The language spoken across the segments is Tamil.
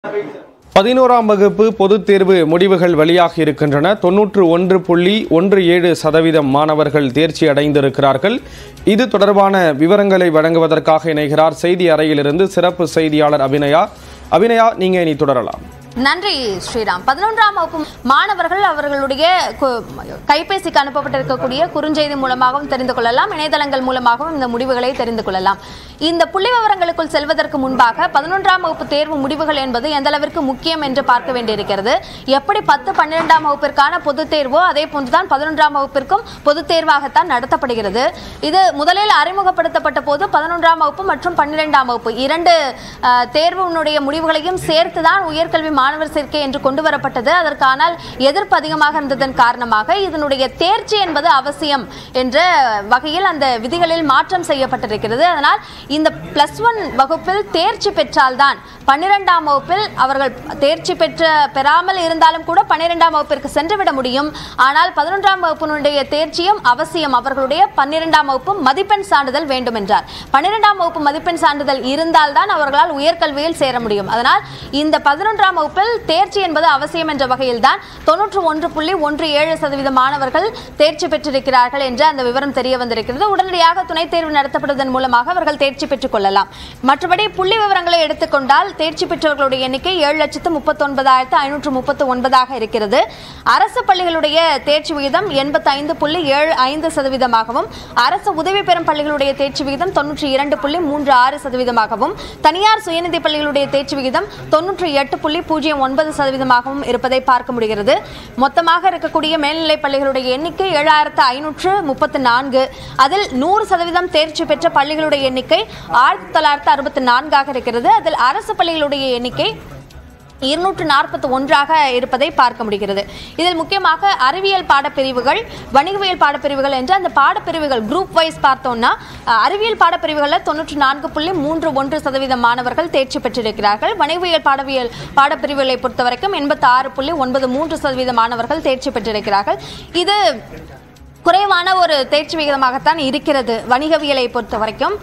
பதினோராம் வகுப்பு பொதுத் தேர்வு முடிவுகள் வெளியாகி இருக்கின்றன தொன்னூற்று ஒன்று புள்ளி ஒன்று ஏழு சதவீதம் மாணவர்கள் தேர்ச்சி அடைந்திருக்கிறார்கள் இது தொடர்பான விவரங்களை வழங்குவதற்காக இணைகிறார் செய்தி அறையிலிருந்து சிறப்பு செய்தியாளர் அபிநயா அபிநயா நீங்க இனி தொடரலாம் நன்றி ஸ்ரீராம் பதினொன்றாம் வகுப்பு மாணவர்கள் அவர்களுடைய கு- கைபேசிக்கு அனுப்பப்பட்டிருக்கக்கூடிய குறுஞ்செய்தி மூலமாகவும் தெரிந்து கொள்ளலாம் இணையதளங்கள் மூலமாகவும் இந்த முடிவுகளை தெரிந்து கொள்ளலாம் இந்த புள்ளி விவரங்களுக்குள் செல்வதற்கு முன்பாக பதினொன்றாம் வகுப்பு தேர்வு முடிவுகள் என்பது எந்த அளவிற்கு முக்கியம் என்று பார்க்க வேண்டியிருக்கிறது எப்படி பத்து பன்னிரெண்டாம் வகுப்பிற்கான பொதுத் தேர்வோ அதே போன்றுதான் பதினொன்றாம் வகுப்பிற்கும் பொதுத் தேர்வாகத்தான் நடத்தப்படுகிறது இது முதலில் அறிமுகப்படுத்தப்பட்ட போது பதினொன்றாம் வகுப்பு மற்றும் பன்னிரெண்டாம் வகுப்பு இரண்டு அஹ், தேர்வினுடைய முடிவுகளையும் சேர்த்துதான் உயர்கல்வி மாணவர் சேர்க்கை என்று கொண்டு வரப்பட்டது அதற்கானால் எதிர்ப்பு அதிகமாக இருந்ததன் காரணமாக இதனுடைய தேர்ச்சி என்பது அவசியம் என்ற வகையில் அந்த விதிகளில் மாற்றம் செய்யப்பட்டிருக்கிறது அதனால் இந்த பிளஸ் ஒன் வகுப்பில் தேர்ச்சி பெற்றால்தான் பன்னிரெண்டாம் வகுப்பில் அவர்கள் தேர்ச்சி பெற்ற பெறாமல் இருந்தாலும் கூட பன்னிரெண்டாம் வகுப்பிற்கு சென்றுவிட முடியும் ஆனால் பதினொன்றாம் வகுப்பினுடைய தேர்ச்சியும் அவசியம் அவர்களுடைய பன்னிரெண்டாம் வகுப்பு மதிப்பெண் சான்றிதழ் வேண்டும் என்றார் பன்னிரெண்டாம் வகுப்பு மதிப்பெண் சான்றிதழ் இருந்தால்தான் அவர்களால் உயர்கல்வியில் சேர முடியும் அதனால் இந்த பதினொன்றாம் வகுப்பில் தேர்ச்சி என்பது அவசியம் என்ற வகையில் தான் தொன்னூற்று ஒன்று புள்ளி ஒன்று ஏழு சதவீத மாணவர்கள் தேர்ச்சி பெற்றிருக்கிறார்கள் என்ற அந்த விவரம் தெரிய வந்திருக்கிறது உடனடியாக துணைத் தேர்வு நடத்தப்படுவதன் மூலமாக அவர்கள் தேர்ச்சி பெற்றுக் கொள்ளலாம் மற்றபடி புள்ளி விவரங்களை எடுத்துக்கொண்டால் தேர்ச்சி பெற்றவர்களுடைய எண்ணிக்கை ஏழு லட்சத்து முப்பத்தொன்பதாயிரத்து ஐநூற்று முப்பத்து ஒன்பதாக இருக்கிறது அரசு பள்ளிகளுடைய தேர்ச்சி விகிதம் எண்பத்தி ஐந்து புள்ளி ஏழு ஐந்து சதவீதமாகவும் அரசு உதவி பெறும் பள்ளிகளுடைய தேர்ச்சி விகிதம் தொன்னூற்றி இரண்டு புள்ளி மூன்று ஆறு சதவீதமாகவும் தனியார் சுயநிதி பள்ளிகளுடைய தேர்ச்சி விகிதம் தொன்னூற்றி எட்டு புள்ளி பூஜ்ஜியம் ஒன்பது சதவீதமாகவும் இருப்பதை பார்க்க முடிகிறது மொத்தமாக இருக்கக்கூடிய மேல்நிலைப் பள்ளிகளுடைய எண்ணிக்கை ஏழாயிரத்து ஐநூற்று முப்பத்து நான்கு அதில் நூறு சதவீதம் தேர்ச்சி பெற்ற பள்ளிகளுடைய எண்ணிக்கை ஆயிரத்தி தொள்ளாயிரத்து அறுபத்தி நான்காக இருக்கிறது அதில் அரசு பள்ளிகளுடைய எண்ணிக்கை இருநூற்று நாற்பத்தி ஒன்றாக இருப்பதை பார்க்க முடிகிறது இதில் முக்கியமாக அறிவியல் பாடப்பிரிவுகள் வணிகவியல் பாடப்பிரிவுகள் என்று அந்த பாடப்பிரிவுகள் குரூப் வைஸ் பார்த்தோம்னா அஹ், அறிவியல் பாடப்பிரிவுகளில் தொன்னூற்றி நான்கு புள்ளி மூன்று ஒன்று சதவீதம் மாணவர்கள் தேர்ச்சி பெற்றிருக்கிறார்கள் வணிகவியல் பாடவியல் பாடப்பிரிவுகளை பொறுத்தவரைக்கும் எண்பத்தி ஆறு புள்ளி ஒன்பது மூன்று சதவீத மாணவர்கள் தேர்ச்சி பெற்றிருக்கிறார்கள் இது குறைவான ஒரு தேர்ச்சி விகிதமாகத்தான் இருக்கிறது வணிகவியலை பொறுத்த வரைக்கும்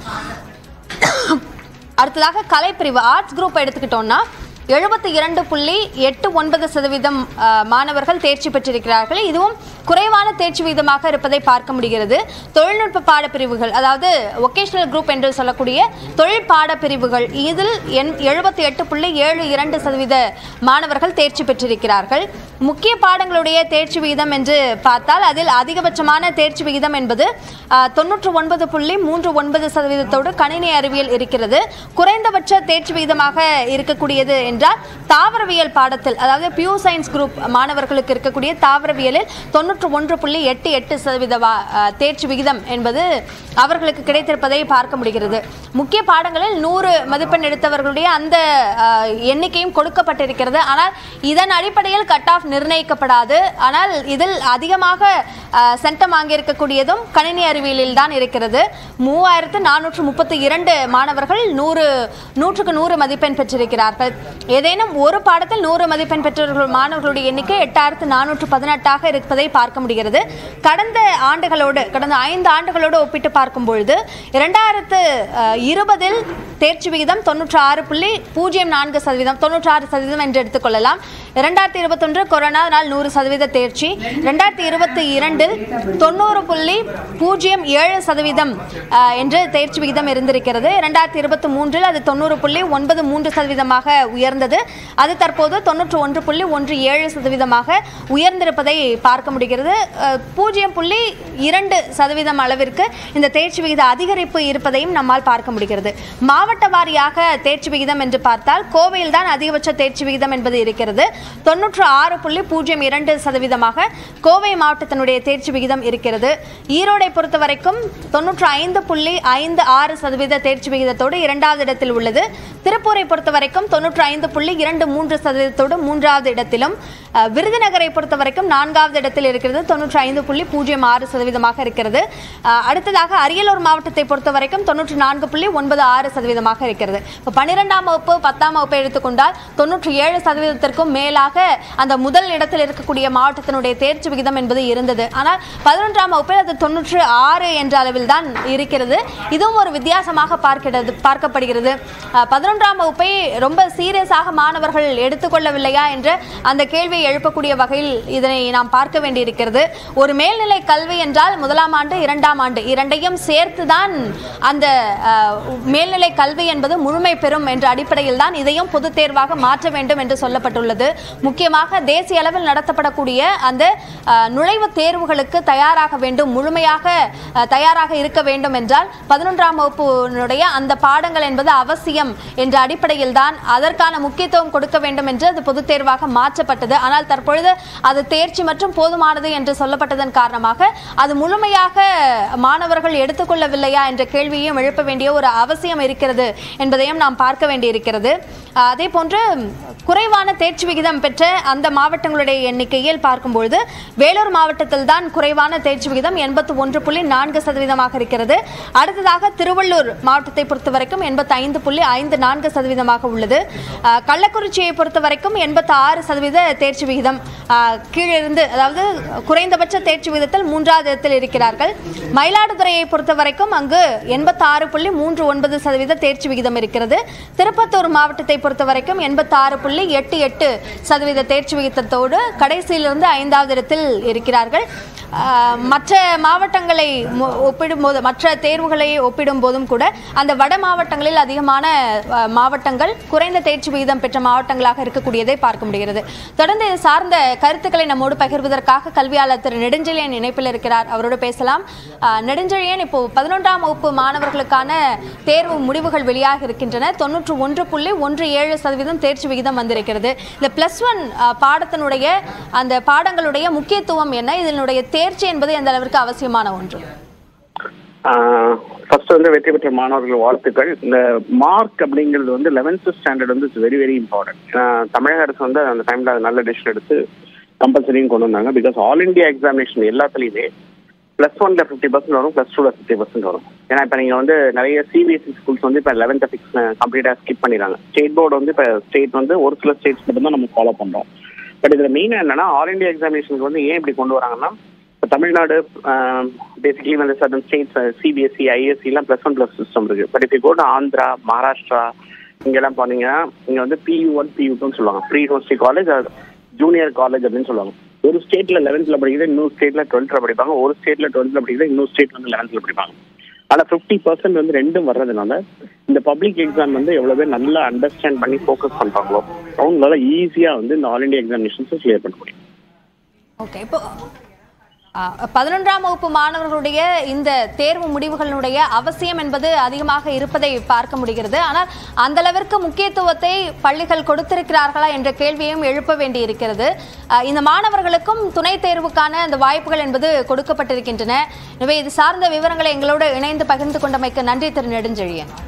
அடுத்ததாக கலைப்பிரிவு ஆர்ட்ஸ் குரூப் எடுத்துக்கிட்டோம்னா எழுபத்தி இரண்டு புள்ளி எட்டு ஒன்பது சதவீதம் அஹ், மாணவர்கள் தேர்ச்சி பெற்றிருக்கிறார்கள் இதுவும் குறைவான தேர்ச்சி வீதமாக இருப்பதை பார்க்க முடிகிறது தொழில்நுட்ப பாடப்பிரிவுகள் அதாவது ஒகேஷனல் குரூப் என்று சொல்லக்கூடிய தொழில் பாடப்பிரிவுகள் இதில் எண் எழுபத்தி எட்டு புள்ளி ஏழு இரண்டு சதவீத மாணவர்கள் தேர்ச்சி பெற்றிருக்கிறார்கள் முக்கிய பாடங்களுடைய தேர்ச்சி விகிதம் என்று பார்த்தால் அதில் அதிகபட்சமான தேர்ச்சி விகிதம் என்பது அஹ், தொன்னூற்று ஒன்பது புள்ளி மூன்று ஒன்பது சதவீதத்தோடு கணினி அறிவியல் இருக்கிறது குறைந்தபட்ச தேர்ச்சி விகிதமாக இருக்கக்கூடியது என்றால் தாவரவியல் பாடத்தில் அதாவது பியூ சயின்ஸ் குரூப் மாணவர்களுக்கு இருக்கக்கூடிய தாவரவியலில் தொன்னூற்று ஒன்று புள்ளி எட்டு எட்டு சதவீத வா- அஹ், தேர்ச்சி விகிதம் என்பது அவர்களுக்கு கிடைத்திருப்பதை பார்க்க முடிகிறது முக்கிய பாடங்களில் நூறு மதிப்பெண் எடுத்தவர்களுடைய அந்த அஹ், எண்ணிக்கையும் கொடுக்கப்பட்டிருக்கிறது ஆனால் இதன் அடிப்படையில் கட் ஆஃப் நிர்ணயிக்கப்படாது ஆனால் இதில் அதிகமாக அஹ், சென்டம் வாங்கியிருக்கக்கூடியதும் கணினி அறிவியலில் தான் இருக்கிறது மூவாயிரத்து நானூற்று முப்பத்தி இரண்டு மாணவர்கள் நூறு நூற்றுக்கு நூறு மதிப்பெண் பெற்றிருக்கிறார்கள் ஏதேனும் ஒரு பாடத்தில் நூறு மதிப்பெண் பெற்றவர்கள் மாணவர்களுடைய எண்ணிக்கை எட்டாயிரத்து நானூற்று பதினெட்டாக இருப்பதை பார்க்க முடிகிறது கடந்த ஆண்டுகளோடு கடந்த ஐந்து ஆண்டுகளோடு ஒப்பிட்டு பார்க்கும் பொழுது இரண்டாயிரத்து அஹ், இருபதில் தேர்ச்சி விகிதம் தொன்னூற்றி ஆறு புள்ளி பூஜ்ஜியம் நான்கு சதவீதம் தொன்னூற்றி ஆறு சதவீதம் என்று எடுத்துக்கொள்ளலாம் இரண்டாயிரத்தி இருபத்தொன்று கொரோனா நாள் நூறு சதவீத தேர்ச்சி இரண்டாயிரத்தி இருபத்தி இரண்டில் தொண்ணூறு புள்ளி பூஜ்ஜியம் ஏழு சதவீதம் அஹ், என்று தேர்ச்சி விகிதம் இருந்திருக்கிறது இரண்டாயிரத்தி இருபத்தி மூன்றில் அது தொண்ணூறு புள்ளி ஒன்பது மூன்று சதவீதமாக உயர்ந்தது அது தற்போது தொண்ணூற்று ஒன்று புள்ளி ஒன்று ஏழு சதவீதமாக உயர்ந்திருப்பதை பார்க்க முடிகிறது அஹ், பூஜ்ஜியம் புள்ளி இரண்டு சதவீதம் அளவிற்கு இந்த தேர்ச்சி விகித அதிகரிப்பு இருப்பதையும் நம்மால் பார்க்க முடிகிறது மாவட்ட வாரியாக தேர்ச்சி விகிதம் என்று பார்த்தால் கோவையில் தான் அதிகபட்ச தேர்ச்சி விகிதம் என்பது இருக்கிறது தொன்னூற்று ஆறு புள்ளி பூஜ்ஜியம் இரண்டு சதவீதமாக கோவை மாவட்டத்தினுடைய தேர்ச்சி விகிதம் இருக்கிறது ஈரோடை பொறுத்த வரைக்கும் தொன்னூற்று ஐந்து புள்ளி ஐந்து ஆறு சதவீத தேர்ச்சி விகிதத்தோடு இரண்டாவது இடத்தில் உள்ளது திருப்பூரை பொறுத்த வரைக்கும் தொன்னூற்று ஐந்து புள்ளி இரண்டு மூன்று சதவீதத்தோடு மூன்றாவது இடத்திலும் அஹ், விருதுநகரை பொறுத்த வரைக்கும் நான்காவது இடத்தில் இருக்கிறது தொன்னூற்றி ஐந்து புள்ளி பூஜ்ஜியம் ஆறு சதவீதமாக இருக்கிறது அஹ், அடுத்ததாக அரியலூர் மாவட்டத்தை பொறுத்த வரைக்கும் தொன்னூற்றி நான்கு புள்ளி ஒன்பது ஆறு சதவீதமாக இருக்கிறது இப்போ பன்னிரெண்டாம் வகுப்பு பத்தாம் வகுப்பை எடுத்துக்கொண்டால் தொன்னூற்றி ஏழு சதவீதத்திற்கும் மேலாக அந்த முதல் முதல் இடத்தில் இருக்கக்கூடிய மாவட்டத்தினுடைய தேர்ச்சி விகிதம் என்பது இருந்தது ஆனால் பதினொன்றாம் வகுப்பில் அது தொன்னூற்று ஆறு என்ற அளவில் தான் இருக்கிறது இதுவும் ஒரு வித்தியாசமாக பார்க்கிறது பார்க்கப்படுகிறது அஹ், பதினொன்றாம் வகுப்பை ரொம்ப சீரியஸாக மாணவர்கள் எடுத்துக்கொள்ளவில்லையா என்ற அந்த கேள்வியை எழுப்பக்கூடிய வகையில் இதனை நாம் பார்க்க வேண்டியிருக்கிறது ஒரு மேல்நிலை கல்வி என்றால் முதலாம் ஆண்டு இரண்டாம் ஆண்டு இரண்டையும் சேர்த்துதான் அந்த அஹ், மேல்நிலை கல்வி என்பது முழுமை பெறும் என்ற அடிப்படையில் தான் இதையும் பொதுத் தேர்வாக மாற்ற வேண்டும் என்று சொல்லப்பட்டுள்ளது முக்கியமாக தேசிய அளவில் நடத்தப்படக்கூடிய அந்த அஹ், நுழைவுத் தேர்வுகளுக்கு தயாராக வேண்டும் முழுமையாக அஹ், தயாராக இருக்க வேண்டும் என்றால் பதினொன்றாம் வகுப்பினுடைய அந்த பாடங்கள் என்பது அவசியம் என்ற அடிப்படையில் தான் அதற்கான முக்கியத்துவம் கொடுக்க வேண்டும் என்று அது பொதுத் தேர்வாக மாற்றப்பட்டது ஆனால் தற்பொழுது அது தேர்ச்சி மற்றும் போதுமானது என்று சொல்லப்பட்டதன் காரணமாக அது முழுமையாக மாணவர்கள் எடுத்துக்கொள்ளவில்லையா என்ற கேள்வியையும் எழுப்ப வேண்டிய ஒரு அவசியம் இருக்கிறது என்பதையும் நாம் பார்க்க வேண்டியிருக்கிறது அஹ், அதே போன்று குறைவான தேர்ச்சி விகிதம் பெற்ற அந்த மாவட்டங்களுடைய எண்ணிக்கையில் பார்க்கும்பொழுது வேலூர் மாவட்டத்தில் தான் குறைவான தேர்ச்சி விகிதம் எண்பத்தி ஒன்று புள்ளி நான்கு சதவீதமாக இருக்கிறது அடுத்ததாக திருவள்ளூர் மாவட்டத்தை பொறுத்த வரைக்கும் எண்பத்தி ஐந்து புள்ளி ஐந்து நான்கு சதவீதமாக உள்ளது அஹ், கள்ளக்குறிச்சியை பொறுத்த வரைக்கும் எண்பத்தி ஆறு சதவீத தேர்ச்சி விகிதம் அஹ், கீழிருந்து அதாவது குறைந்தபட்ச தேர்ச்சி விகிதத்தில் மூன்றாவது இடத்தில் இருக்கிறார்கள் மயிலாடுதுறையை பொறுத்த வரைக்கும் அங்கு எண்பத்தி ஆறு புள்ளி மூன்று ஒன்பது சதவீத தேர்ச்சி விகிதம் இருக்கிறது திருப்பத்தூர் மாவட்டத்தை பொறுத்த வரைக்கும் எண்பத்தி ஆறு புள்ளி எட்டு எட்டு சதவீத தேர்ச்சி விகிதத்தோடு கடைசியிலிருந்து ஐந்தாவது இடத்தில் இருக்கிறார்கள் ஆஹ், மற்ற மாவட்டங்களை மு- ஒப்பிடும்போது மற்ற தேர்வுகளை ஒப்பிடும் போதும் கூட அந்த வட மாவட்டங்களில் அதிகமான ஆஹ், மாவட்டங்கள் குறைந்த தேர்ச்சி விகிதம் பெற்ற மாவட்டங்களாக இருக்கக்கூடியதை பார்க்க முடிகிறது தொடர்ந்து இது சார்ந்த கருத்துக்களை நம்மோடு பகிர்வதற்காக கல்வியாளர் திரு நெடுஞ்செழியன் இணைப்பில் இருக்கிறார் அவரோடு பேசலாம் ஆஹ், நெடுஞ்செழியன் இப்போ பதினொன்றாம் வகுப்பு மாணவர்களுக்கான தேர்வு முடிவுகள் வெளியாக இருக்கின்றன தொன்னூற்று ஒன்று புள்ளி ஒன்று ஏழு சதவீதம் தேர்ச்சி விகிதம் வந்திருக்கிறது இந்த பிளஸ் ஒன் பாடத்தினுடைய அந்த பாடங்களுடைய முக்கியத்துவம் என்ன இதனுடைய தேர்ச்சி என்பது எந்த அளவிற்கு அவசியமான ஒன்று ஃபர்ஸ்ட் வந்து வெற்றி பெற்ற மாணவர்கள் வாழ்த்துக்கள் இந்த மார்க் அப்படிங்கிறது வந்து லெவன்த் ஸ்டாண்டர்ட் வந்து இட்ஸ் வெரி வெரி இம்பார்ட்டன்ட் தமிழக அரசு வந்து அந்த டைம்ல நல்ல டெசிஷன் எடுத்து கம்பல்சரியும் கொண்டு வந்தாங்க பிகாஸ் ஆல் இந்தியா எக்ஸாமினேஷன் எல்லாத்துலேயுமே ப்ளஸ் ஒன்ல ஃபிஃப்டி பர்சன்ட் வரும் ப்ளஸ் டூல ஃபிஃப்டி பர்சன்ட் வரும் ஏன்னா இப்போ நீங்கள் வந்து நிறைய சிபிஎஸ்சி ஸ்கூல்ஸ் வந்து இப்போ லெவன்த் ஃபிக்ஸ் கம்ப்ளீட்டாக ஸ்கிப் பண்ணிடுறாங்க ஸ்டேட் போர்டு வந்து இப்போ ஸ்டேட் வந்து ஒரு சில ஸ்டேட்ஸ் மட்டும் தான் நம்ம ஃபாலோ பண்ணுறோம் பட் இதில் மெயினாக என்னன்னா ஆல் இந்தியா எக்ஸாமினேஷனுக்கு வந்து ஏன் இப்படி கொண்டு வராங்கன்னா இப்போ தமிழ்நாடு பேசிக்கலி வந்து சர்டன் ஸ்டேட்ஸ் சிபிஎஸ்சி ஐஎஸ்சிலாம் ப்ளஸ் ஒன் ப்ளஸ் சிஸ்டம் இருக்கு பட் இப்போ கூட ஆந்திரா மகாராஷ்டிரா இங்கெல்லாம் போனீங்கன்னா இங்கே வந்து பியூ ஒன் பியூ டூன்னு சொல்லுவாங்க pre university college junior college அப்படின்னு சொல்லுவாங்க ஒரு ஸ்டேட்ல லெவன்த்ல படிக்கிறது இன்னொரு ஸ்டேட்ல டுவெல்த்ல படிப்பாங்க ஒரு ஸ்டேட்ல டுவெல்த்ல படிக்கிறது இன்னொரு ஸ்டேட் வந்து லெவன்த்ல படிப்பாங்க ஆனா ஃபிஃப்டி பர்சன்ட் வந்து ரெண்டும் வர்றதுனால இந்த பப்ளிக் எக்ஸாம் வந்து எவ்வளவு பேர் நல்லா அண்டர்ஸ்டாண்ட் பண்ணி ஃபோக்கஸ் பண்றாங்களோ அவங்களால ஈஸியா வந்து இந்த ஆல் இந்தியா எக்ஸாமினேஷன்ஸ் கிளியர் பண்ண முடியும் ஓகே இப்போ ஆஹ், பதினொன்றாம் வகுப்பு மாணவர்களுடைய இந்த தேர்வு முடிவுகளுடைய அவசியம் என்பது அதிகமாக இருப்பதை பார்க்க முடிகிறது ஆனால் அந்த அளவிற்கு முக்கியத்துவத்தை பள்ளிகள் கொடுத்திருக்கிறார்களா என்ற கேள்வியையும் எழுப்ப வேண்டி இருக்கிறது ஆஹ், இந்த மாணவர்களுக்கும் துணை தேர்வுக்கான அந்த வாய்ப்புகள் என்பது கொடுக்கப்பட்டிருக்கின்றன எனவே இது சார்ந்த விவரங்களை எங்களோடு இணைந்து பகிர்ந்து கொண்டமைக்கு நன்றி திரு நெடுஞ்செழியன்